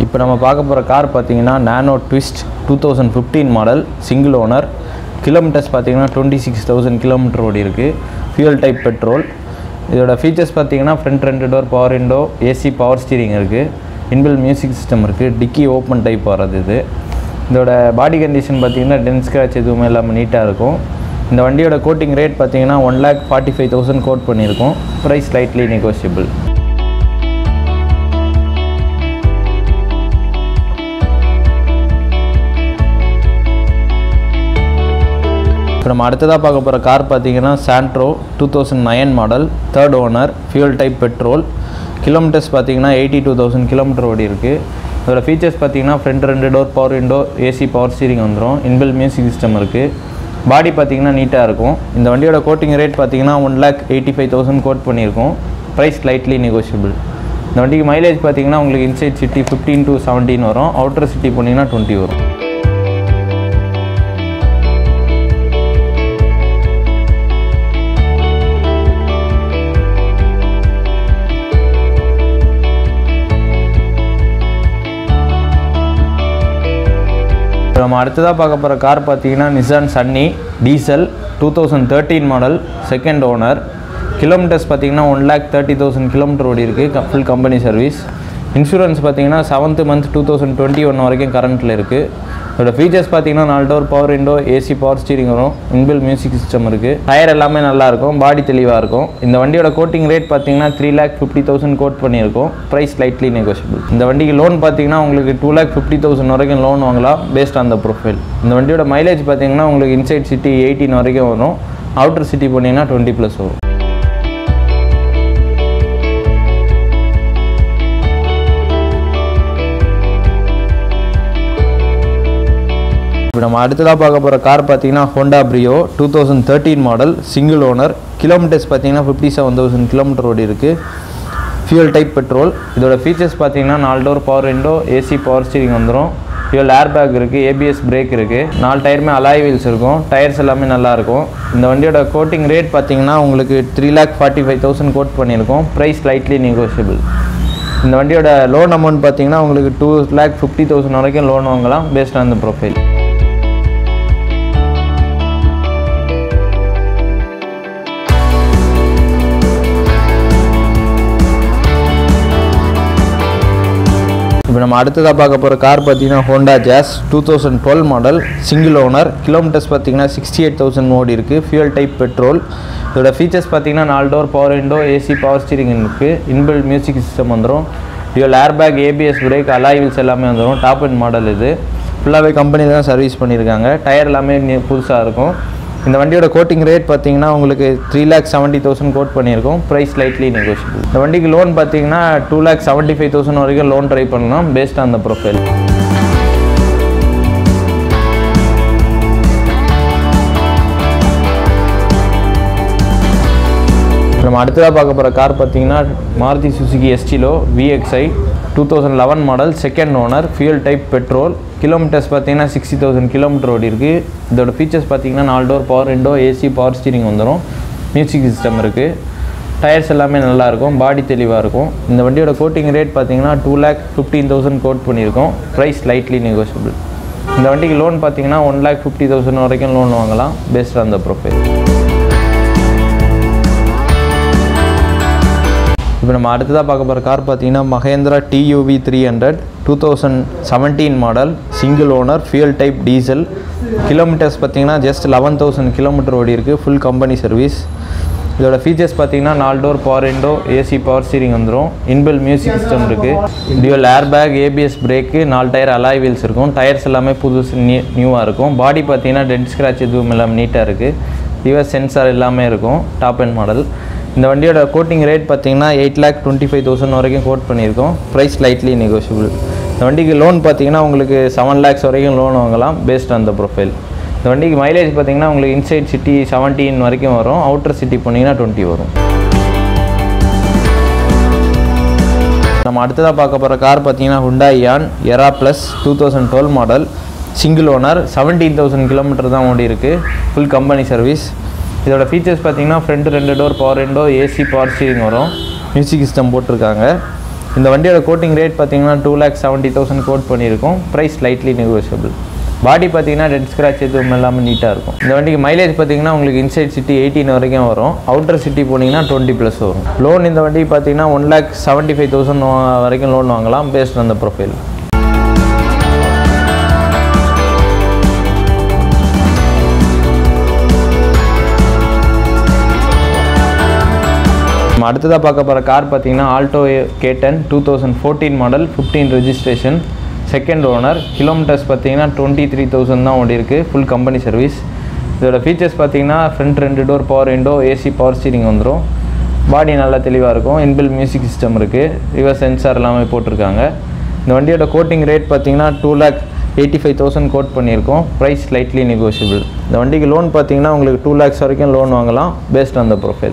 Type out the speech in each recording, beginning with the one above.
இப்போ நம்ம பார்க்க போகிற கார் பார்த்தீங்கன்னா Nano Twist two thousand fifteen model single owner kilometres பார்த்தீங்கன்னா டுவெண்ட்டி சிக்ஸ் தௌசண்ட் கிலோமீட்டர் ஓடி இருக்குது ஃபியூல் டைப் பெட்ரோல் இதோட ஃபீச்சர்ஸ் பார்த்தீங்கன்னா ஃப்ரண்ட் ரெண்டு door power window AC power steering இருக்குது இன்பில் மியூசிக் சிஸ்டம் இருக்குது டிக்கி ஓப்பன் டைப் வர்றது இது இதோட பாடி கண்டிஷன் பார்த்தீங்கன்னா டென் ஸ்க்ராச் எதுவுமே இல்லாமல் நீட்டாக இருக்கும் இந்த வண்டியோட கோட்டிங் ரேட் பார்த்தீங்கன்னா one lakh forty five thousand quote பண்ணியிருக்கோம் ப்ரைஸ் ஸ்லைட்லி நெகோஷியபிள் இப்போ நம்ம அடுத்ததாக பார்க்க போகிற கார் பார்த்தீங்கன்னா Santro two thousand nine model third owner fuel type petrol kilometres பார்த்தீங்கன்னா எயிட்டி டூ தௌசண்ட் கிலோமீட்டர் ஓடி இருக்குது இதோட ஃபீச்சர்ஸ் பார்த்தீங்கன்னா ஃப்ரண்ட் ரெண்டு door power window AC power steering வந்துடும் இன்பில் மியூசிக் சிஸ்டம் இருக்குது பாடி பார்த்தீங்கன்னா நீட்டாக இருக்கும் இந்த வண்டியோட கோட்டிங் ரேட் பார்த்தீங்கன்னா one lakh eighty five thousand quote பண்ணியிருக்கோம் ப்ரைஸ் ஸ்லைட்லி நெகோஷியபிள் இந்த வண்டிக்கு மைலேஜ் பார்த்தீங்கன்னா உங்களுக்கு inside city fifteen to seventeen வரும் அவுட்டர் சிட்டி போனீங்கன்னா டுவெண்ட்டி வரும் இப்போ நம்ம அடுத்ததாக பார்க்க போகிற கார் பார்த்தீங்கன்னா Nissan Sunny diesel two thousand thirteen model second owner kilometres பார்த்தீங்கன்னா one lakh thirty thousand kilometre ஓடி இருக்குது ஃபுல் கம்பெனி சர்வீஸ் இன்சூரன்ஸ் பார்த்தீங்கன்னா seventh month two thousand twenty one வரைக்கும் கரண்ட்டில் இருக்குது இதோட ஃபீச்சர்ஸ் பார்த்தீங்கன்னா நாலு door power window AC power steering வரும் இன்பில் மியூசிக் சிஸ்டம் இருக்குது டயர் எல்லாமே நல்லா இருக்கும் பாடி தெளிவாக இருக்கும் இந்த வண்டியோட கோட்டிங் ரேட் பார்த்தீங்கன்னா three lakh fifty thousand quote பண்ணியிருக்கோம் ப்ரைஸ் லைட்லி நெகோஷியபிள் இந்த வண்டிக்கு லோன் பார்த்தீங்கன்னா உங்களுக்கு டூ லேக் ஃபிஃப்டி தௌசண்ட் வரைக்கும் லோன் வாங்கலாம் பேஸ்ட் ஆன் த ப்ரொஃபைல் இந்த வண்டியோட மைலேஜ் பார்த்தீங்கன்னா உங்களுக்கு இன்சைட் சிட்டி எயிட்டீன் வரைக்கும் வரும் அவுட்டர் சிட்டி போனீங்கன்னா டுவெண்ட்டி ப்ளஸ் வரும் இப்போ நம்ம அடுத்ததாக பார்க்க போகிற கார் பார்த்தீங்கன்னா Honda Brio two thousand thirteen model single owner kilometres பார்த்தீங்கன்னா ஃபிஃப்டி செவன் தௌசண்ட் கிலோமீட்டர் ஓடி இருக்குது ஃபியூல் டைப் பெட்ரோல் இதோட ஃபீச்சர்ஸ் பார்த்தீங்கன்னா நாலு door power window AC power steering வந்துடும் ஃபியூல் ஏர் பேக் இருக்குது ஏபிஎஸ் பிரேக் இருக்குது நாலு டயருமே அலாய் வீல்ஸ் இருக்கும் டயர்ஸ் எல்லாமே நல்லா இருக்கும் இந்த வண்டியோட கோட்டிங் ரேட் பார்த்தீங்கன்னா உங்களுக்கு three lakh forty five thousand quote பண்ணியிருக்கோம் ப்ரைஸ் லைட்லி நெகோஷியபிள் இந்த வண்டியோட லோன் அமௌண்ட் பார்த்தீங்கன்னா உங்களுக்கு டூ லேக் ஃபிஃப்டி தௌசண்ட் வரைக்கும் லோன் வாங்கலாம் பேஸ்ட் ஆன் த ப்ரொஃபைல் இப்போ நம்ம அடுத்ததாக பார்க்க போகிற கார் பார்த்தீங்கன்னா Honda Jazz two thousand twelve model single owner kilometres பார்த்தீங்கன்னா சிக்ஸ்டி எயிட் தௌசண்ட் ஓடி இருக்குது ஃபியூல் டைப் பெட்ரோல் இதோட ஃபீச்சர்ஸ் பார்த்தீங்கன்னா நாலு door power window AC power steering இருக்குது இன்பில் மியூசிக் சிஸ்டம் வந்துடும் dual air bag ABS break alloy wheels எல்லாமே வந்துடும் டாப் அண்ட் மாடல் இது ஃபுல்லாகவே கம்பெனி தான் சர்வீஸ் பண்ணியிருக்காங்க டயர் எல்லாமே புதுசாக இருக்கும் இந்த வண்டியோட கோட்டிங் ரேட் பார்த்தீங்கன்னா உங்களுக்கு three lakh seventy thousand quote பண்ணியிருக்கோம் ப்ரைஸ் லைட்லி நெகோஷியபிள் இந்த வண்டிக்கு லோன் பார்த்தீங்கன்னா two lakh seventy five thousand வரைக்கும் லோன் ட்ரை பண்ணலாம் பேஸ்ட் ஆன் த ப்ரொஃபைல் நம்ம அடுத்ததாக பார்க்க போகிற கார் பார்த்தீங்கன்னா Maruti Suzuki Estilo VXI two thousand eleven model second owner fuel type petrol kilometres பார்த்தீங்கன்னா சிக்ஸ்டி தௌசண்ட் கிலோமீட்டர் ஓடி இருக்குது இதோட ஃபீச்சர்ஸ் பார்த்தீங்கன்னா நாலு door power window AC power steering வந்துடும் மியூசிக் சிஸ்டம் இருக்குது டயர்ஸ் எல்லாமே நல்லாயிருக்கும் பாடி தெளிவாக இருக்கும் இந்த வண்டியோட கோட்டிங் ரேட் பார்த்தீங்கன்னா two lakh fifteen thousand quote பண்ணியிருக்கோம் ப்ரைஸ் லைட்லி நெகோஷியபிள் இந்த வண்டிக்கு லோன் பார்த்தீங்கன்னா ஒன் லேக் ஃபிஃப்டி தௌசண்ட் வரைக்கும் லோன் வாங்கலாம் பேஸ்ட் ஆன் த ப்ரொஃபைல் இப்போ நம்ம அடுத்ததாக பார்க்க போகிற கார் பார்த்தீங்கன்னா Mahindra TUV three hundred two thousand seventeen model single owner fuel type diesel kilometres பார்த்தீங்கன்னா ஜஸ்ட் லெவன் தௌசண்ட் கிலோமீட்டர் ஓடி இருக்குது ஃபுல் கம்பெனி சர்வீஸ் இதோட ஃபீச்சர்ஸ் பார்த்தீங்கன்னா நாலு door power window AC power steering வந்துடும் இன்பில் மியூசிக் சிஸ்டம் இருக்குது dual air bag ABS brake நாலு tyre alloy wheels இருக்கும் டயர்ஸ் எல்லாமே புதுசு நியூ நியூவாக இருக்கும் பாடி பார்த்தீங்கன்னா டென்ட் ஸ்க்ராச் எதுவும் இல்லாமல் நீட்டாக இருக்குது ரிவர்ஸ் சென்சார் எல்லாமே இருக்கும் டாப் அண்ட் மாடல் இந்த வண்டியோட கோட்டிங் ரேட் பார்த்தீங்கன்னா eight lakh twenty five thousand வரைக்கும் கோட் பண்ணியிருக்கோம் ப்ரைஸ் லைட்லி நெகோஷியபிள் இந்த வண்டிக்கு லோன் பார்த்தீங்கன்னா உங்களுக்கு செவன் லேக்ஸ் வரைக்கும் லோன் வாங்கலாம் பேஸ்ட் ஆன் த ப்ரொஃபைல் இந்த வண்டிக்கு மைலேஜ் பார்த்தீங்கன்னா உங்களுக்கு இன்சைட் சிட்டி செவன்டீன் வரைக்கும் வரும் அவுட்டர் சிட்டி போனீங்கன்னா டுவெண்ட்டி வரும் நம்ம அடுத்ததாக பார்க்க போகிற கார் பார்த்தீங்கன்னா Hyundai Eon Era Plus two thousand twelve model single owner seventeen thousand kilometre தான் ஓடி இருக்குது ஃபுல் கம்பெனி சர்வீஸ் இதோட ஃபீச்சர்ஸ் பார்த்தீங்கன்னா ஃப்ரண்ட் ரெண்டு door power window AC power steering வரும் மியூசிக் சிஸ்டம் போட்டிருக்காங்க இந்த வண்டியோட கோட்டிங் ரேட் பார்த்தீங்கன்னா two lakh seventy thousand quote பண்ணியிருக்கோம் ப்ரைஸ் லைட்லி நெகோஷியபிள் பாடி பார்த்தீங்கன்னா ரெட் ஸ்க்ராட்ச் எதுவும் இல்லாமல் நீட்டாக இருக்கும் இந்த வண்டிக்கு மைலேஜ் பார்த்தீங்கன்னா உங்களுக்கு இன்சைட் சிட்டி எயிட்டீன் வரைக்கும் வரும் அவுட்டர் சிட்டி போனீங்கன்னா டுவெண்ட்டி ப்ளஸ் வரும் லோன் இந்த வண்டிக்கு பார்த்தீங்கன்னா one lakh seventy five thousand வரைக்கும் லோன் வாங்கலாம் பேஸ்ட் அந்த ப்ரொஃபைல் நம்ம அடுத்ததாக பார்க்க போகிற கார் பார்த்தீங்கன்னா Alto K ten two thousand fourteen model fifteen registration second owner kilometres பார்த்தீங்கன்னா டுவெண்ட்டி த்ரீ தௌசண்ட் தான் ஓடி இருக்கு ஃபுல் கம்பெனி சர்வீஸ் இதோட ஃபீச்சர்ஸ் பார்த்தீங்கன்னா ஃப்ரண்ட் ரெண்டு door power window AC power steering வந்துடும் பாடி நல்லா தெளிவாக இருக்கும் இன்பில் மியூசிக் சிஸ்டம் இருக்குது ரிவர்ஸ் சென்சார் எல்லாமே போட்டிருக்காங்க இந்த வண்டியோட கோட்டிங் ரேட் பார்த்தீங்கன்னா two lakh eighty five thousand quote பண்ணியிருக்கோம் ப்ரைஸ் லைட்லி நெகோஷியபிள் இந்த வண்டிக்கு லோன் பார்த்தீங்கன்னா உங்களுக்கு டூ லேக்ஸ் வரைக்கும் லோன் வாங்கலாம் பேஸ்ட் ஆன் த ப்ரொஃபைல்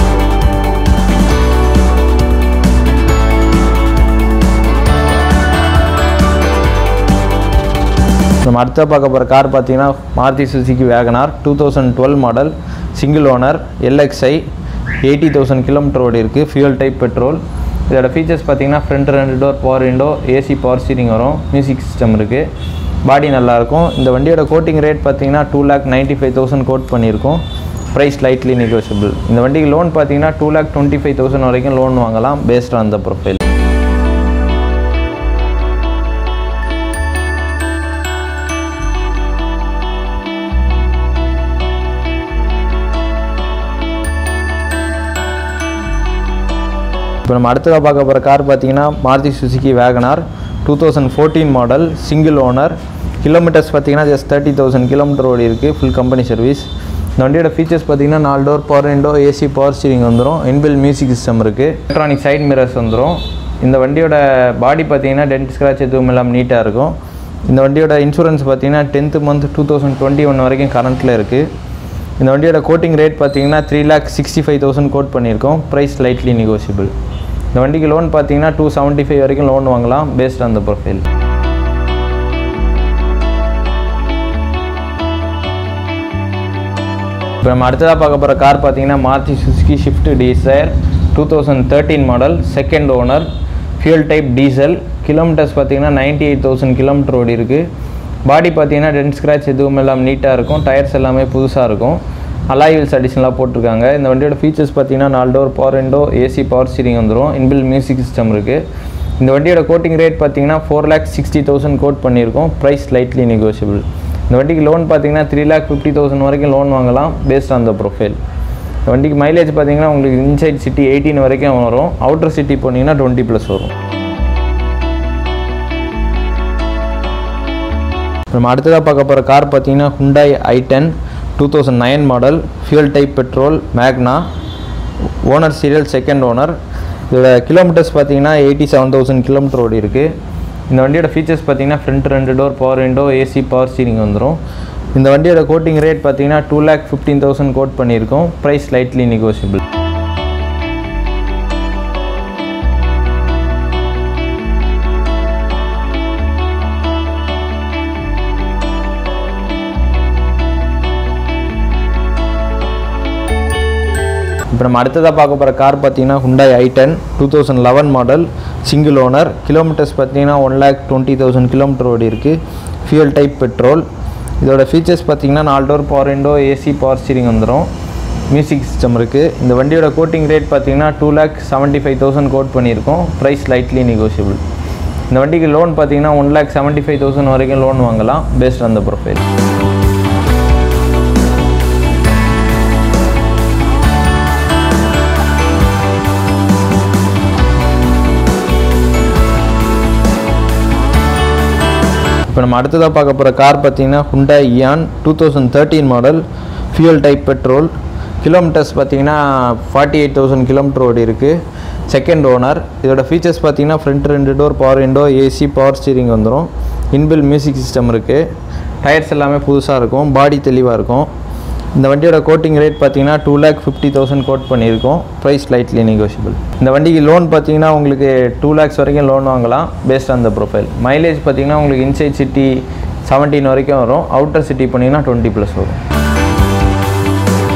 நம்ம அடுத்த பார்க்க போகிற கார் பார்த்தீங்கன்னா Maruti Suzuki WagonR two thousand twelve model single owner LXI eighty thousand kilometre ஓடி இருக்குது ஃபியூல் டைப் பெட்ரோல் இதோட ஃபீச்சர்ஸ் பார்த்தீங்கன்னா ஃப்ரண்ட் ரெண்டு door power window AC power steering வரும் மியூசிக் சிஸ்டம் இருக்குது பாடி நல்லாயிருக்கும் இந்த வண்டியோட கோட்டிங் ரேட் பார்த்தீங்கன்னா two lakh ninety five thousand quote பண்ணியிருக்கோம் ப்ரைஸ் லைட்லி நெகோஷியபிள் இந்த வண்டிக்கு லோன் பார்த்தீங்கன்னா two lakh twenty five thousand வரைக்கும் லோன் வாங்கலாம் பேஸ்ட் ஆன் த ப்ரொஃபைல் இப்போ நம்ம அடுத்ததாக பார்க்க போகிற கார் பார்த்தீங்கன்னா Maruti Suzuki WagonR two thousand fourteen model single owner kilometres பார்த்தீங்கன்னா ஜஸ்ட் தேர்ட்டி தௌசண்ட் கிலோமீட்டர் ஓடி இருக்குது ஃபுல் கம்பெனி சர்வீஸ் இந்த வண்டியோட ஃபீச்சர்ஸ் பார்த்தீங்கன்னா நாலு door power window AC power steering வந்துடும் இன்பில் மியூசிக் சிஸ்டம் இருக்குது எலக்ட்ரானிக் சைட் மிரர்ஸ் வந்துடும் இந்த வண்டியோட பாடி பார்த்தீங்கன்னா டென்ட் ஸ்க்ராட்ச் எதுவும் இல்லாமல் நீட்டாக இருக்கும் இந்த வண்டியோட இன்சூரன்ஸ் பார்த்தீங்கன்னா tenth month two thousand twenty one வரைக்கும் கரண்ட்டில் இருக்குது இந்த வண்டியோட கோட்டிங் ரேட் பார்த்தீங்கன்னா three lakh sixty five thousand quote பண்ணியிருக்கோம் ப்ரைஸ் லைட்லி நெகோஷியபிள் இந்த வண்டிக்கு லோன் பார்த்தீங்கன்னா டூ செவன்ட்டி ஃபைவ் வரைக்கும் லோன் வாங்கலாம் பேஸ்ட் ஆன் த ப்ரொஃபைல் இப்போ நம்ம அடுத்ததாக பார்க்க போகிற கார் பார்த்தீங்கன்னா Maruti Suzuki Swift Dzire two thousand thirteen model second owner fuel type diesel kilometres பார்த்தீங்கன்னா நைன்ட்டி எயிட் தௌசண்ட் கிலோமீட்டர் ஓடி இருக்குது பாடி பார்த்தீங்கன்னா டென்ட் ஸ்க்ராட்ச் எதுவும் எல்லாம் நீட்டாக இருக்கும் டயர்ஸ் எல்லாமே புதுசாக இருக்கும் அலாய் வீல்ஸ் அடிஷனலாக போட்டிருக்காங்க இந்த வண்டியோட ஃபீச்சர்ஸ் பார்த்தீங்கன்னா நாலு door power window AC power steering வந்துடும் இன்பில் மியூசிக் சிஸ்டம் இருக்குது இந்த வண்டியோட கோட்டிங் ரேட் பார்த்தீங்கன்னா four lakh sixty thousand quote பண்ணியிருக்கோம் ப்ரைஸ் லைட்லி நெகோஷியபிள் இந்த வண்டிக்கு லோன் பார்த்தீங்கன்னா த்ரீ லேக் ஃபிஃப்டி தௌசண்ட் வரைக்கும் லோன் வாங்கலாம் பேஸ்ட் ஆன் த ப்ரொஃபைல் இந்த வண்டிக்கு மைலேஜ் பார்த்தீங்கன்னா உங்களுக்கு இன்சைட் சிட்டி எயிட்டீன் வரைக்கும் வரும் அவுட்டர் சிட்டி போனீங்கன்னா டுவெண்ட்டி ப்ளஸ் வரும் நம்ம அடுத்ததாக பார்க்க போகிற கார் பார்த்தீங்கன்னா Hyundai i ten two thousand nine model fuel type petrol Magna owner serial second owner இதோட கிலோமீட்டர்ஸ் பார்த்தீங்கன்னா எயிட்டி செவன் தௌசண்ட் கிலோமீட்டர் ஓடி இருக்குது இந்த வண்டியோட ஃபீச்சர்ஸ் பார்த்தீங்கன்னா ஃப்ரண்ட் ரெண்டு door power window AC power steering வந்துடும் இந்த வண்டியோட கோட்டிங் ரேட் பார்த்தீங்கன்னா two lakh fifteen thousand quote பண்ணியிருக்கோம் ப்ரைஸ் லைட்லி நெகோஷியபிள் இப்போ நம்ம அடுத்ததாக பார்க்க போகிற கார் பார்த்தீங்கன்னா Hyundai i ten two thousand eleven model single owner kilometres பார்த்தீங்கன்னா one lakh twenty thousand kilometre ஓடி இருக்குது ஃபியூல் டைப் பெட்ரோல் இதோட ஃபீச்சர்ஸ் பார்த்தீங்கன்னா நாலு door power window AC power steering வந்துடும் மியூசிக் சிஸ்டம் இருக்குது இந்த வண்டியோட கோட்டிங் ரேட் பார்த்தீங்கன்னா two lakh seventy five thousand quote பண்ணியிருக்கோம் ப்ரைஸ் லைட்லி நெகோஷியபிள் இந்த வண்டிக்கு லோன் பார்த்தீங்கன்னா one lakh seventy five thousand வரைக்கும் லோன் வாங்கலாம் பேஸ்ட் ஆன் த ப்ரொஃபைல் இப்போ நம்ம அடுத்ததாக பார்க்க போகிற கார் பார்த்தீங்கன்னா Hyundai Eon two thousand thirteen model fuel type petrol kilometres பார்த்தீங்கன்னா ஃபார்ட்டி எயிட் தௌசண்ட் கிலோமீட்டர் ஓடி இருக்குது செகண்ட் ஓனர் இதோட ஃபீச்சர்ஸ் பார்த்தீங்கன்னா ஃப்ரண்ட் ரெண்டு door power window AC power steering வந்துடும் இன்பில் மியூசிக் சிஸ்டம் இருக்குது டயர்ஸ் எல்லாமே புதுசாக இருக்கும் பாடி தெளிவாக இருக்கும் இந்த வண்டியோட கோட்டிங் ரேட் பார்த்தீங்கன்னா two lakh fifty thousand quote பண்ணியிருக்கோம் ப்ரைஸ் லைட்லி நெகோஷியபிள் இந்த வண்டிக்கு லோன் பார்த்தீங்கன்னா உங்களுக்கு டூ லேக்ஸ் வரைக்கும் லோன் வாங்கலாம் based on the profile mileage பார்த்தீங்கன்னா உங்களுக்கு இன்சைட் சிட்டி செவன்டீன் வரைக்கும் வரும் அவுட்டர் சிட்டி போனீங்கன்னா டுவெண்ட்டி ப்ளஸ் வரும்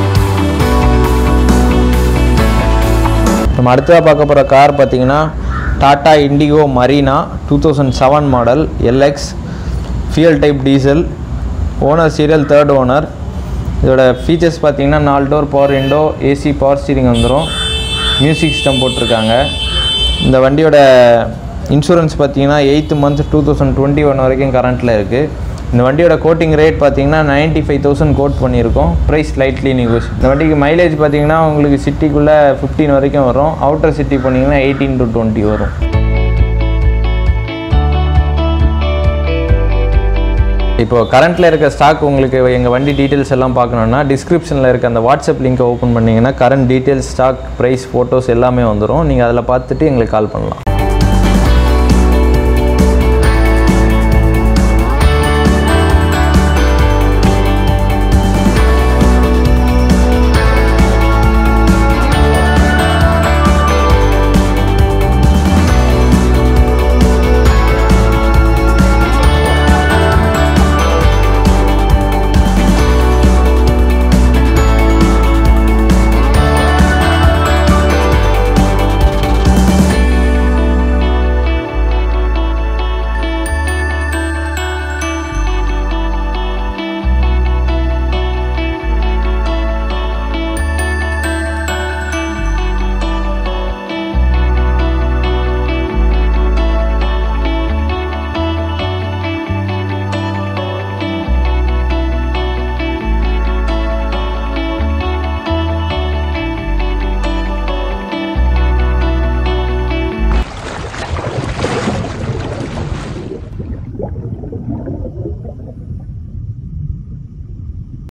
நம்ம அடுத்ததாக பார்க்க போகிற கார் பார்த்தீங்கன்னா Tata Indigo Marina two thousand seven model LX fuel type diesel owner serial third owner இதோட ஃபீச்சர்ஸ் பார்த்தீங்கன்னா நாலு door power window AC power steering வந்துடும் மியூசிக் சிஸ்டம் போட்டிருக்காங்க இந்த வண்டியோட இன்சூரன்ஸ் பார்த்தீங்கன்னா eighth month two thousand twenty one வரைக்கும் கரண்ட்டில் இருக்குது இந்த வண்டியோட கோட்டிங் ரேட் பார்த்தீங்கன்னா நைன்ட்டி ஃபைவ் தௌசண்ட் கோட் பண்ணியிருக்கோம் ப்ரைஸ் லைட்லி நிகோஸ் இந்த வண்டிக்கு மைலேஜ் பார்த்தீங்கன்னா உங்களுக்கு சிட்டிக்குள்ளே ஃபிஃப்டீன் வரைக்கும் வரும் அவுட்டர் சிட்டி போனீங்கன்னா எயிட்டீன் டு டுவெண்ட்டி வரும் இப்போ கரண்ட்டில் இருக்க ஸ்டாக் உங்களுக்கு எங்கள் வண்டி டீட்டெயில்ஸ் எல்லாம் பார்க்கணுன்னா டிஸ்கிரிப்ஷனில் இருக்க அந்த வாட்ஸ்அப் லிங்கை ஓப்பன் பண்ணிங்கன்னா current details stock price photos எல்லாமே வந்துடும் நீங்கள் அதில் பார்த்துட்டு எங்களுக்கு கால் பண்ணலாம்